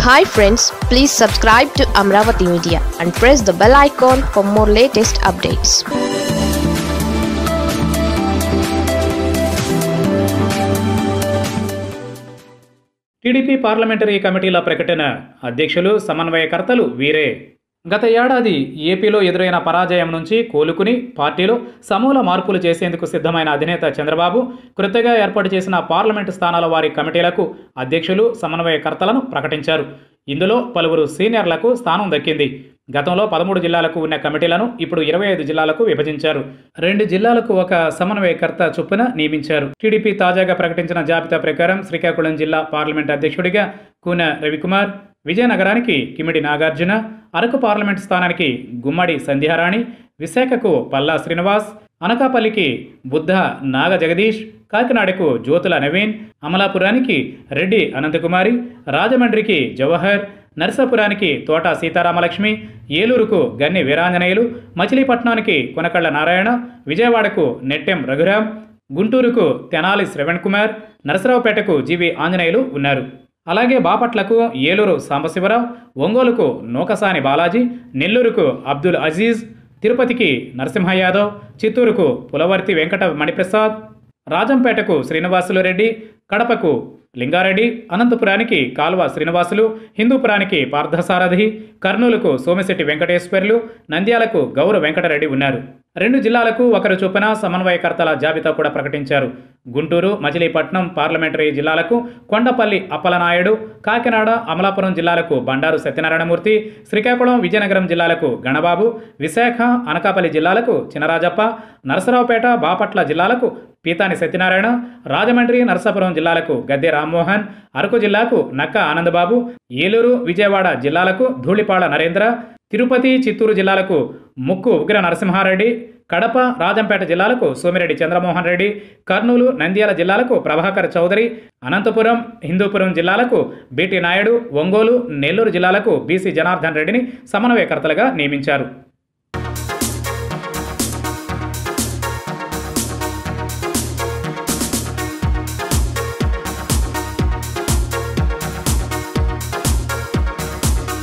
hi friends please subscribe to Amaravati media and press the bell icon for more latest updates TDP parliamentary కమిటీల ప్రకటన అధ్యక్షులు సమన్వయకర్తలు వీరే గత ఏడాది ఏపీలో ఎదురైన పరాజయం నుంచి కోలుకుని పార్టీలో సమూల మార్పులు చేసేందుకు సిద్ధమైన అధినేత చంద్రబాబు కృతగా ఏర్పాటు చేసిన పార్లమెంటు స్థానాల వారి కమిటీలకు అధ్యక్షులు సమన్వయకర్తలను ప్రకటించారు ఇందులో పలువురు సీనియర్లకు స్థానం దక్కింది గతంలో పదమూడు జిల్లాలకు ఉన్న కమిటీలను ఇప్పుడు ఇరవై ఐదు జిల్లాలకు విభజించారు రెండు జిల్లాలకు ఒక సమన్వయకర్త చొప్పున నియమించారు టీడీపీ తాజాగా ప్రకటించిన జాబితా ప్రకారం శ్రీకాకుళం జిల్లా పార్లమెంట్ అధ్యక్షుడిగా కూన రవికుమార్ విజయనగరానికి కిమిడి నాగార్జున అరకు పార్లమెంట్ స్థానానికి గుమ్మడి సంధ్యారాణి విశాఖకు పల్లా శ్రీనివాస్ అనకాపల్లికి బుద్ధ నాగ జగదీష్ కాకినాడకు జ్యోతుల నవీన్ అమలాపురానికి రెడ్డి అనంతకుమారి రాజమండ్రికి జవహర్ నరసాపురానికి తోట సీతారామలక్ష్మి ఏలూరుకు గన్ని వీరాంజనేయులు మచిలీపట్నానికి కొనకళ్ళ నారాయణ విజయవాడకు నెట్టెం రఘురాం గుంటూరుకు తెనాలి శ్రవణ్ కుమార్ నరసరావుపేటకు జీవి ఆంజనేయులు ఉన్నారు అలాగే బాపట్లకు ఏలూరు సాంబశివరావు ఒంగోలుకు నూకసాని బాలాజీ నెల్లూరుకు అబ్దుల్ అజీజ్ తిరుపతికి నరసింహ యాదవ్ చిత్తూరుకు పులవర్తి వెంకట మణిప్రసాద్ రాజంపేటకు శ్రీనివాసులు రెడ్డి కడపకు లింగారెడ్డి అనంతపురానికి కాల్వ శ్రీనివాసులు హిందూపురానికి పార్థసారథి కర్నూలుకు సోమిశెట్టి వెంకటేశ్వర్లు నంద్యాలకు గౌర వెంకటరెడ్డి ఉన్నారు రెండు జిల్లాలకు ఒకరు చొప్పున సమన్వయకర్తల జాబితా కూడా ప్రకటించారు గుంటూరు మచిలీపట్నం పార్లమెంటరీ జిల్లాలకు కొండపల్లి అప్పలనాయుడు కాకినాడ అమలాపురం జిల్లాలకు బండారు సత్యనారాయణమూర్తి శ్రీకాకుళం విజయనగరం జిల్లాలకు గణబాబు విశాఖ అనకాపల్లి జిల్లాలకు చినరాజప్ప నరసరావుపేట బాపట్ల జిల్లాలకు పీతాని సత్యనారాయణ రాజమండ్రి నరసాపురం జిల్లాలకు గద్దె రామ్మోహన్ అరకు జిల్లాకు నక్క ఆనందబాబు ఏలూరు విజయవాడ జిల్లాలకు ధూళిపాళ నరేంద్ర తిరుపతి చిత్తూరు జిల్లాలకు ముక్కు ఉగ్ర నరసింహారెడ్డి కడప రాజంపేట జిల్లాలకు సోమిరెడ్డి చంద్రమోహన్ రెడ్డి కర్నూలు నంద్యాల జిల్లాలకు ప్రభాకర్ చౌదరి అనంతపురం హిందూపురం జిల్లాలకు బీటీ నాయుడు ఒంగోలు నెల్లూరు జిల్లాలకు బీసీ జనార్దన్ రెడ్డిని సమన్వయకర్తలుగా నియమించారు